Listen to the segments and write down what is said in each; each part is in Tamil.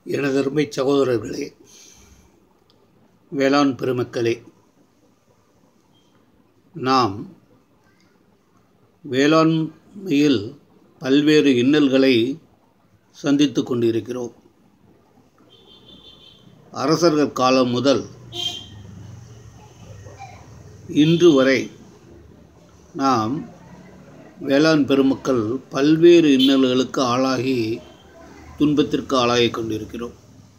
எனதருமை சகோதரர்களே வேளாண் பெருமக்களே நாம் வேளாண்மையில் பல்வேறு இன்னல்களை சந்தித்து கொண்டிருக்கிறோம் அரசர்கள் காலம் முதல் இன்று வரை நாம் வேளாண் பெருமக்கள் பல்வேறு இன்னல்களுக்கு ஆளாகி துன்பத்திற்கு ஆளாகி கொண்டிருக்கிறோம்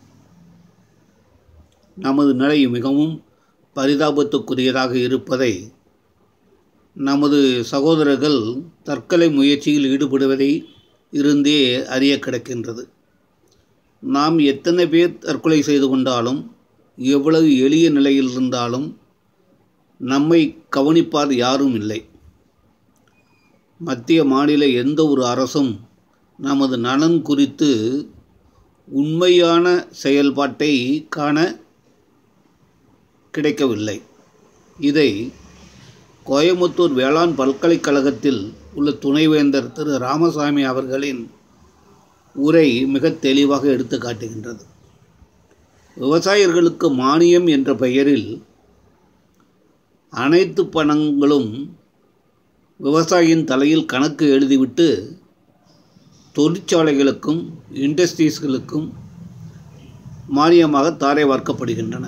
நமது நிலை மிகவும் பரிதாபத்துக்குரியதாக இருப்பதை நமது சகோதரர்கள் தற்கொலை முயற்சியில் ஈடுபடுவதை இருந்தே அறிய கிடக்கின்றது நாம் எத்தனை பேர் தற்கொலை செய்து கொண்டாலும் எவ்வளவு எளிய நிலையில் இருந்தாலும் நம்மை கவனிப்பார் யாரும் இல்லை மத்திய மாநில எந்த ஒரு அரசும் நமது நலன் குறித்து உண்மையான செயல்பாட்டை காண கிடைக்கவில்லை இதை கோயமுத்தூர் வேளாண் பல்கலைக்கழகத்தில் உள்ள துணைவேந்தர் திரு ராமசாமி அவர்களின் உரை மிக தெளிவாக எடுத்து காட்டுகின்றது விவசாயிகளுக்கு மானியம் என்ற பெயரில் அனைத்து பணங்களும் விவசாயியின் தலையில் கணக்கு எழுதிவிட்டு தொழிற்சாலைகளுக்கும் இண்டஸ்ட்ரீஸ்களுக்கும் மானியமாக தாரை வார்க்கப்படுகின்றன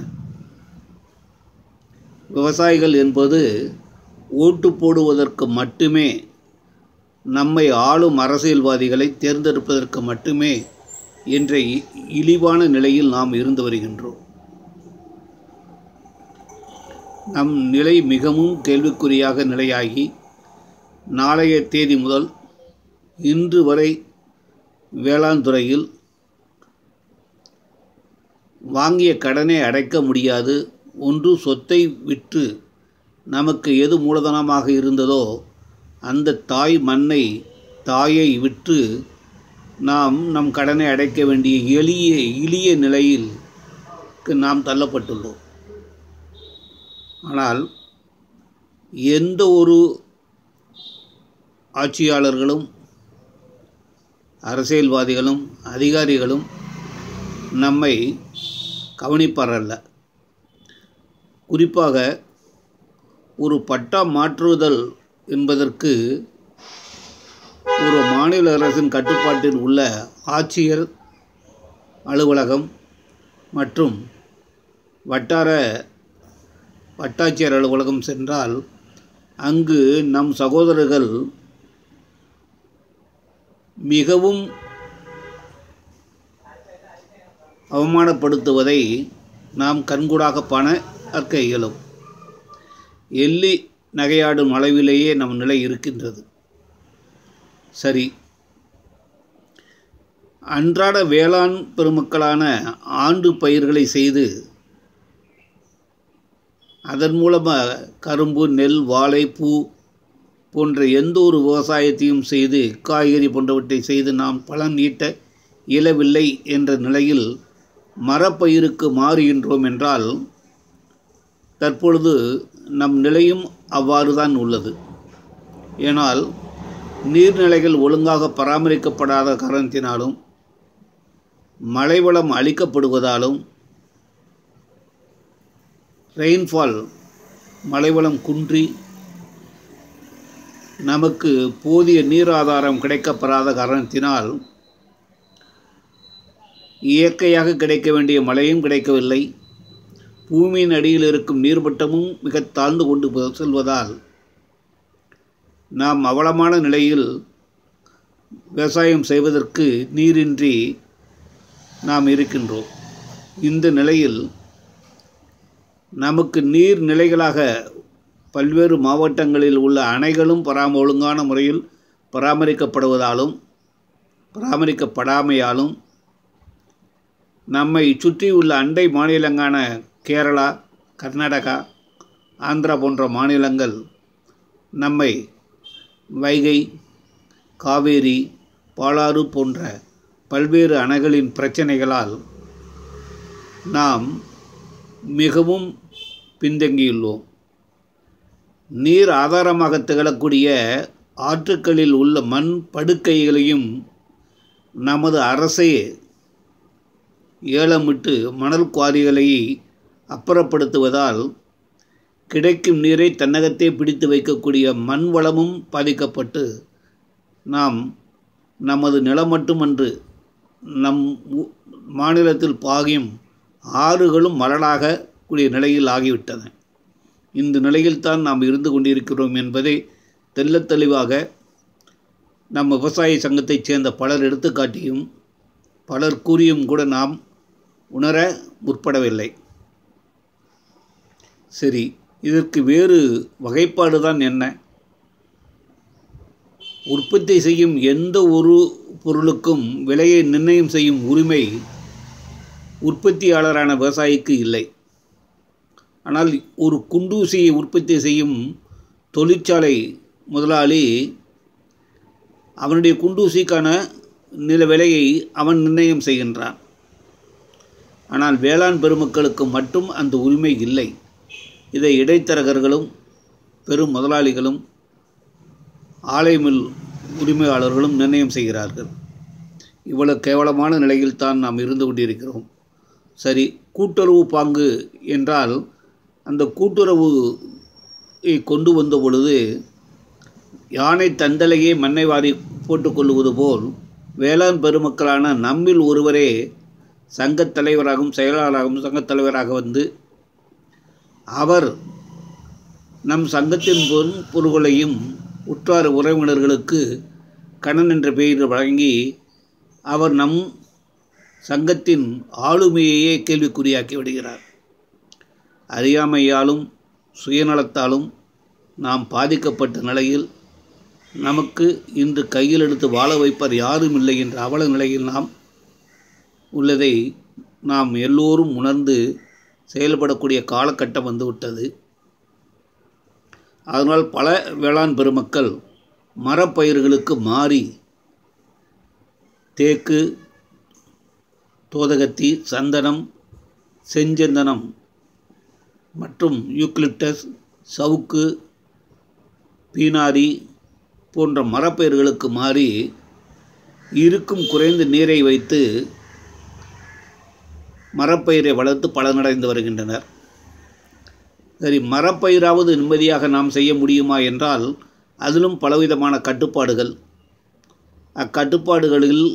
விவசாயிகள் என்பது ஓட்டு போடுவதற்கு மட்டுமே நம்மை ஆளும் அரசியல்வாதிகளை தேர்ந்தெடுப்பதற்கு மட்டுமே என்ற இழிவான நிலையில் நாம் இருந்து வருகின்றோம் நம் நிலை மிகவும் கேள்விக்குறியாக நிலையாகி நாளைய தேதி முதல் இன்று வரை வேளாண் துறையில் வாங்கிய கடனை அடைக்க முடியாது ஒன்று சொத்தை விற்று நமக்கு எது மூலதனமாக இருந்ததோ அந்த தாய் மண்ணை தாயை விற்று நாம் நம் கடனை அடைக்க வேண்டிய எளிய எளிய நிலையில் நாம் தள்ளப்பட்டுள்ளோம் ஆனால் எந்த ஒரு ஆட்சியாளர்களும் அரசியல்வாதிகளும் அதிகாரிகளும் நம்மை கவனிப்பாரல்ல குறிப்பாக ஒரு பட்டா மாற்றுதல் என்பதற்கு ஒரு மாநில அரசின் கட்டுப்பாட்டில் உள்ள ஆட்சியர் அலுவலகம் மற்றும் வட்டார வட்டாட்சியர் அலுவலகம் சென்றால் அங்கு நம் சகோதரர்கள் மிகவும் அவமானப்படுத்துவதை நாம் கண்கூடாக பார்க்க இயலும் எள்ளி நகையாடும் அளவிலேயே நம் நிலை இருக்கின்றது சரி அன்றாட வேளாண் பெருமக்களான ஆண்டு பயிர்களை செய்து அதன் மூலமாக கரும்பு நெல் வாழை பூ போன்ற எந்த ஒரு விவசாயத்தையும் செய்து காய்கறி போன்றவற்றை செய்து நாம் பலன் ஈட்ட இயலவில்லை என்ற நிலையில் மரப்பயிருக்கு மாறுகின்றோம் என்றால் தற்பொழுது நம் நிலையும் அவ்வாறு தான் உள்ளது ஏனால் நீர்நிலைகள் ஒழுங்காக பராமரிக்கப்படாத காரணத்தினாலும் மழைவளம் அளிக்கப்படுவதாலும் ரெயின்ஃபால் மழைவளம் குன்றி நமக்கு போதிய நீர் ஆதாரம் கிடைக்கப்பெறாத காரணத்தினால் இயற்கையாக கிடைக்க வேண்டிய மழையும் கிடைக்கவில்லை பூமியின் அடியில் இருக்கும் நீர்மட்டமும் மிக தாழ்ந்து கொண்டு செல்வதால் நாம் அவலமான நிலையில் விவசாயம் செய்வதற்கு நீரின்றி நாம் இருக்கின்றோம் இந்த நிலையில் நமக்கு நீர் நிலைகளாக பல்வேறு மாவட்டங்களில் உள்ள அணைகளும் பராம ஒழுங்கான முறையில் பராமரிக்கப்படுவதாலும் பராமரிக்கப்படாமையாலும் நம்மை சுற்றியுள்ள அண்டை மாநிலங்கான கேரளா கர்நாடகா ஆந்திரா போன்ற மாநிலங்கள் நம்மை வைகை காவேரி பாலாறு போன்ற பல்வேறு அணைகளின் பிரச்சனைகளால் நாம் மிகவும் பின்தங்கியுள்ளோம் நீர் ஆதாரமாக திகழக்கூடிய ஆற்றுக்களில் உள்ள மண் படுக்கைகளையும் நமது அரசே ஏலமிட்டு மணல் குவாரிகளை அப்புறப்படுத்துவதால் கிடைக்கும் நீரை தன்னகத்தே பிடித்து வைக்கக்கூடிய மண் வளமும் பாதிக்கப்பட்டு நாம் நமது நிலம் மட்டுமன்று நம் ஊ- மாநிலத்தில் பாயும் ஆறுகளும் மரடாக கூடிய நிலையில் ஆகிவிட்டன இந்த நிலையில்தான் நாம் இருந்து கொண்டிருக்கிறோம் என்பதை தெள்ளத் தெளிவாக நம்ம விவசாய சங்கத்தைச் சேர்ந்த பலர் எடுத்துக்காட்டியும் பலர் கூறியும் கூட நாம் உணர முற்படவில்லை சரி இதற்கு வேறு வகைப்பாடு தான் என்ன உற்பத்தி செய்யும் எந்த ஒரு பொருளுக்கும் விலையை நிர்ணயம் செய்யும் உரிமை உற்பத்தியாளரான விவசாயிக்கு இல்லை ஆனால் ஒரு குண்டூசியை உற்பத்தி செய்யும் தொழிற்சாலை முதலாளி அவனுடைய குண்டூசிக்கான நில விலையை அவன் நிர்ணயம் செய்கின்றான் ஆனால் வேளாண் பெருமக்களுக்கு மட்டும் அந்த உரிமை இல்லை இதை இடைத்தரகர்களும் பெரும் முதலாளிகளும் ஆலை மில் உரிமையாளர்களும் நிர்ணயம் செய்கிறார்கள் இவ்வளவு கேவலமான நிலையில் தான் நாம் இருந்து கொண்டிருக்கிறோம் சரி கூட்டுறவு பாங்கு என்றால் அந்த கூட்டுறவு கொண்டு வந்த பொழுது யானை தந்தலையே மண்ணை வாரி போட்டுக்கொள்வது போல் வேளாண் பெருமக்களான நம்மில் ஒருவரே சங்கத் தலைவராகவும் செயலாளராகவும் சங்கத் தலைவராக வந்து அவர் நம் சங்கத்தின் பொன் பொருள்களையும் உற்றார் உறவினர்களுக்கு கணன் என்ற பெயரில் வழங்கி அவர் நம் சங்கத்தின் ஆளுமையையே கேள்விக்குறியாக்கி விடுகிறார் அறியாமையாலும் சுயநலத்தாலும் நாம் பாதிக்கப்பட்ட நிலையில் நமக்கு இன்று கையில் எடுத்து வாழ வைப்பர் யாரும் இல்லை என்ற அவல நிலையில் நாம் உள்ளதை நாம் எல்லோரும் உணர்ந்து செயல்படக்கூடிய காலகட்டம் வந்துவிட்டது அதனால் பல வேளாண் பெருமக்கள் மரப்பயிர்களுக்கு மாறி தேக்கு தோதகத்தி சந்தனம் செஞ்சந்தனம் மற்றும் யூக்லிப்டஸ் சவுக்கு பீனாரி போன்ற மரப்பயிர்களுக்கு மாறி இருக்கும் குறைந்த நீரை வைத்து மரப்பயிரை வளர்த்து பலனடைந்து வருகின்றனர் சரி மரப்பயிராவது நிம்மதியாக நாம் செய்ய முடியுமா என்றால் அதிலும் பலவிதமான கட்டுப்பாடுகள் அக்கட்டுப்பாடுகளில்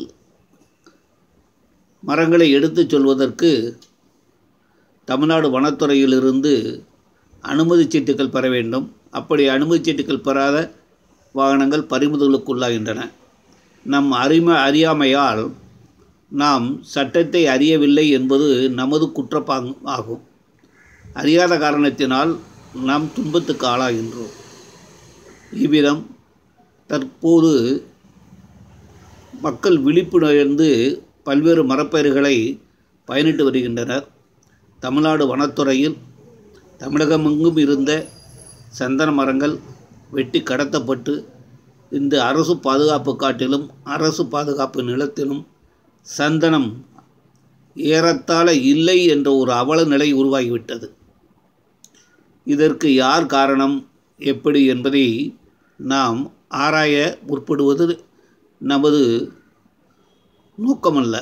மரங்களை எடுத்துச் சொல்வதற்கு தமிழ்நாடு வனத்துறையிலிருந்து அனுமதி சீட்டுகள் பெற வேண்டும் அப்படி அனுமதி சீட்டுகள் பெறாத வாகனங்கள் பறிமுதலுக்குள்ளாகின்றன நம் அறிம அறியாமையால் நாம் சட்டத்தை அறியவில்லை என்பது நமது குற்றப்பாங் ஆகும் அறியாத காரணத்தினால் நாம் துன்பத்துக்கு ஆளாகின்றோம் இவ்விதம் தற்போது மக்கள் விழிப்புணர்ந்து பல்வேறு மரப்பயிர்களை பயனிட்டு வருகின்றனர் தமிழ்நாடு வனத்துறையில் தமிழகமெங்கும் இருந்த சந்தன மரங்கள் வெட்டி கடத்தப்பட்டு இந்த அரசு பாதுகாப்பு காட்டிலும் அரசு பாதுகாப்பு நிலத்திலும் சந்தனம் ஏறத்தாழ இல்லை என்ற ஒரு அவல நிலை உருவாகிவிட்டது இதற்கு யார் காரணம் எப்படி என்பதை நாம் ஆராய முற்படுவது நமது நோக்கமல்ல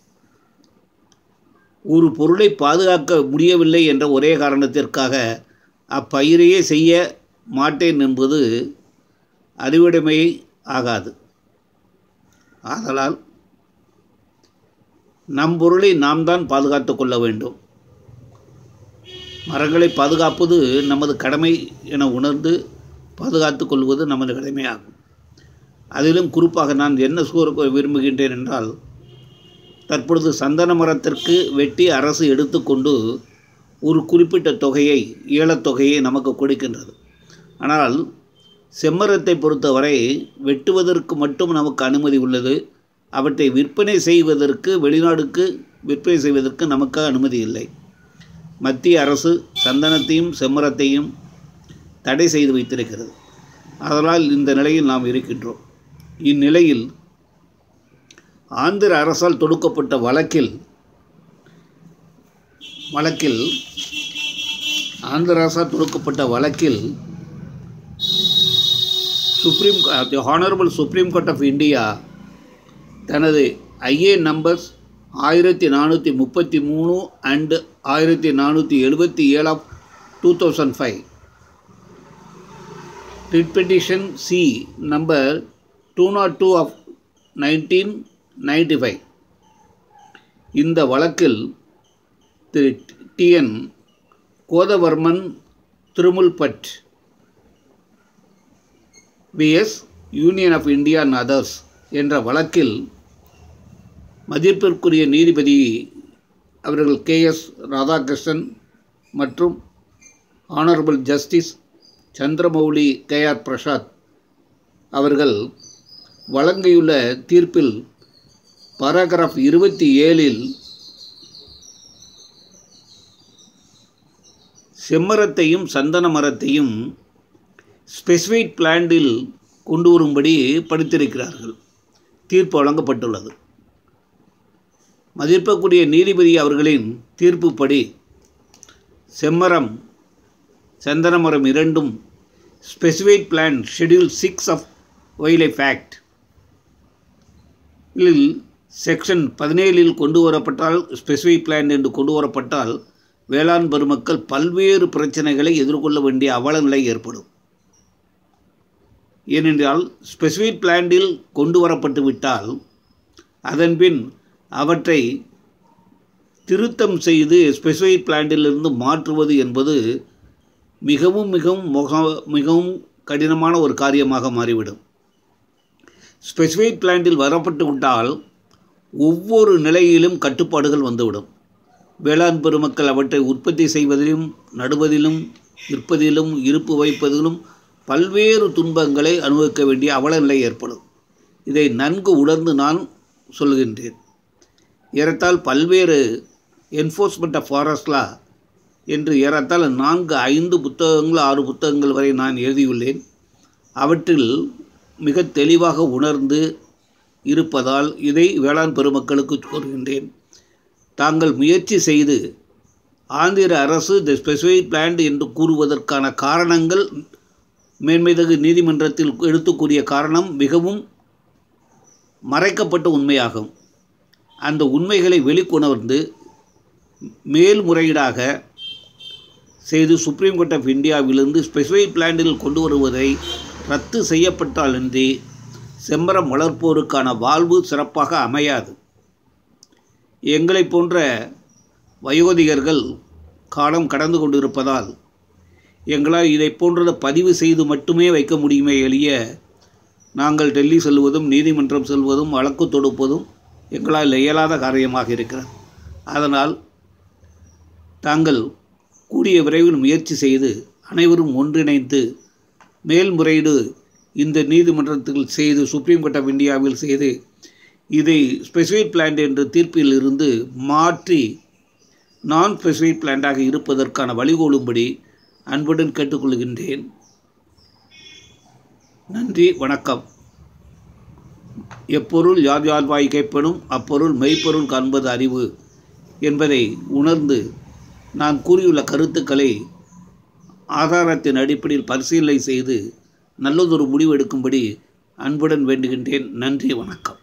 ஒரு பொருளை பாதுகாக்க முடியவில்லை என்ற ஒரே காரணத்திற்காக அப்பயிரையே செய்ய மாட்டேன் என்பது அறிவுடைமை ஆகாது ஆதலால் நம் பொருளை நாம் தான் பாதுகாத்து கொள்ள வேண்டும் மரங்களை பாதுகாப்பது நமது கடமை என உணர்ந்து பாதுகாத்து கொள்வது நமது கடமையாகும் அதிலும் குறிப்பாக நான் என்ன கூற விரும்புகின்றேன் என்றால் தற்பொழுது சந்தன மரத்திற்கு வெட்டி அரசு எடுத்துக்கொண்டு ஒரு குறிப்பிட்ட தொகையை ஏலத்தொகையை நமக்கு கொடுக்கின்றது ஆனால் செம்மரத்தை பொறுத்தவரை வெட்டுவதற்கு மட்டும் நமக்கு அனுமதி உள்ளது அவற்றை விற்பனை செய்வதற்கு வெளிநாடுக்கு விற்பனை செய்வதற்கு நமக்கு அனுமதி இல்லை மத்திய அரசு சந்தனத்தையும் செம்மரத்தையும் தடை செய்து வைத்திருக்கிறது அதனால் இந்த நிலையில் நாம் இருக்கின்றோம் இந்நிலையில் ஆந்திர அரசால் தொடுக்கப்பட்ட வழக்கில் வழக்கில் ஆந்திர அரசால் தொடுக்கப்பட்ட வழக்கில் supreme the honourable supreme court of India தனது ஐஏ நம்பர்ஸ் ஆயிரத்தி நானூற்றி முப்பத்தி மூணு அண்டு ஆயிரத்தி நானூற்றி எழுபத்தி ஏழு of two thousand five writ petition C number two nought two of nineteen ninety five இந்த வழக்கில் Thiru TN Godavarman Thirumulpad vs union of India and others என்ற வழக்கில் மதிப்பிற்குரிய நீதிபதி அவர்கள் கே எஸ் ராதாகிருஷ்ணன் மற்றும் honourable justice Chandramouli K R Prasad அவர்கள் வழங்கியுள்ள தீர்ப்பில் பாராகிராஃப் இருபத்தி ஏழில் செம்மரத்தையும் சந்தன மரத்தையும் ஸ்பெசிஃபைட் பிளான்டில் கொண்டு வரும்படி படித்திருக்கிறார்கள் தீர்ப்பு வழங்கப்பட்டுள்ளது மதிப்பிற்குரிய நீதிபதி அவர்களின் தீர்ப்புப்படி செம்மரம் சந்தன மரம் இரண்டும் specified plan schedule six of wild act இதில் செக்ஷன் பதினேழில் கொண்டு வரப்பட்டால் ஸ்பெசிஃபிக் பிளான் என்று கொண்டு வரப்பட்டால் வேளாண் பெருமக்கள் பல்வேறு பிரச்சனைகளை எதிர்கொள்ள வேண்டிய அவல நிலை ஏற்படும் ஏனென்றால் ஸ்பெசிஃபிக் பிளான்டில் கொண்டு வரப்பட்டு விட்டால் அதன்பின் அவற்றை திருத்தம் செய்து ஸ்பெசிஃபிக் பிளான்டிலிருந்து மாற்றுவது என்பது மிகவும் மிகவும் முக மிகவும் கடினமான ஒரு காரியமாக மாறிவிடும் ஸ்பெசிஃபிக் பிளான்டில் வரப்பட்டு விட்டால் ஒவ்வொரு நிலையிலும் கட்டுப்பாடுகள் வந்துவிடும் வேளாண் பெருமக்கள் அவற்றை உற்பத்தி செய்வதிலும் நடுவதிலும் விற்பதிலும் இருப்பு வைப்பதிலும் பல்வேறு துன்பங்களை அனுபவிக்க வேண்டிய அவல நிலை ஏற்படும் இதை நன்கு உணர்ந்து நான் சொல்கின்றேன் ஏறத்தால் பல்வேறு என்ஃபோர்ஸ்மெண்ட் ஆஃப் ஃபாரஸ்ட் லா என்று ஏறத்தால் நான்கு ஐந்து புத்தகங்கள் ஆறு புத்தகங்கள் வரை நான் எழுதியுள்ளேன் அவற்றில் மிக தெளிவாக உணர்ந்து இருப்பதால் இதை வேளாண் பெருமக்களுக்கு கூறுகின்றேன் தாங்கள் முயற்சி செய்து ஆந்திர அரசு த ஸ்பெசிஃபிக் பிளான்ட் என்று கூறுவதற்கான காரணங்கள் மேன்மைதகு நீதிமன்றத்தில் எடுத்துக்கூடிய காரணம் மிகவும் மறைக்கப்பட்ட உண்மையாகும் அந்த உண்மைகளை வெளிக்கொணர்ந்து மேல்முறையீடாக செய்து சுப்ரீம் கோர்ட் ஆஃப் இந்தியாவிலிருந்து ஸ்பெசிஃபிக் பிளான்டில் கொண்டு வருவதை ரத்து செய்யப்பட்டாலின்றி செம்மரம் வளர்ப்போருக்கான வாழ்வு சிறப்பாக அமையாது எங்களை போன்ற வயோதிகர்கள் காலம் கடந்து கொண்டிருப்பதால் எங்களால் இதை போன்றதை பதிவு செய்து மட்டுமே வைக்க முடியுமே எளிய நாங்கள் டெல்லி செல்வதும் நீதிமன்றம் செல்வதும் வழக்கு தொடுப்பதும் எங்களால் இயலாத காரியமாக இருக்கிறது அதனால் தாங்கள் கூடிய விரைவில் முயற்சி செய்து அனைவரும் ஒன்றிணைந்து மேல்முறையீடு இந்த நீதிமன்றத்தில் செய்து சுப்ரீம் கோர்ட் ஆஃப் இந்தியாவில் செய்து இதை ஸ்பெசிஃபிக் பிளான்ட் என்ற தீர்ப்பில் இருந்து மாற்றி நான் ஸ்பெசிஃபிக் பிளான்டாக இருப்பதற்கான வழிகோலும்படி அன்புடன் கேட்டுக்கொள்கின்றேன் நன்றி வணக்கம் எப்பொருள் யார் யார் வாய் கேட்பனும் அப்பொருள் மெய்ப்பொருள் காண்பது அறிவு என்பதை உணர்ந்து நான் கூறியுள்ள கருத்துக்களை ஆதாரத்தின் அடிப்படையில் பரிசீலனை செய்து நல்லதொரு முடிவு எடுக்கும்படி அன்புடன் வேண்டுகின்றேன் நன்றி வணக்கம்